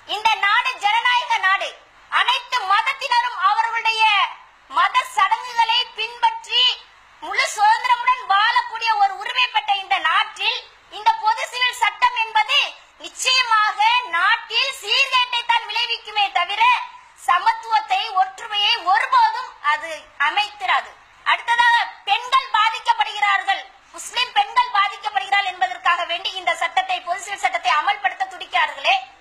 இந்த நாடு ஜனநாயக நாடு அனைத்து மதத்தினரும் அவர்களுடைய மத சடங்குகளை பின்பற்றி முழு சுதந்திரமுடன் வாழக்கூடிய ஒரு உரிமை பெற்ற இந்த நாட்டில் இந்த பொது சிவில் சட்டம் என்பது நிச்சயமாக நாட்டில் சீர்கேட்டை தான் விளைவிக்குமே தவிர சமத்துவத்தை ஒற்றுமையை ஒருபோதும் அது அமைத்திராது அடுத்ததாக பெண்கள் பாதிக்கப்படுகிறார்கள் முஸ்லிம் பெண்கள் பாதிக்கப்படுகிறார்கள் என்பதற்காக வேண்டி இந்த சட்டத்தை பொது சிவில் சட்டத்தை அமல்படுத்த துடிக்கிறார்களே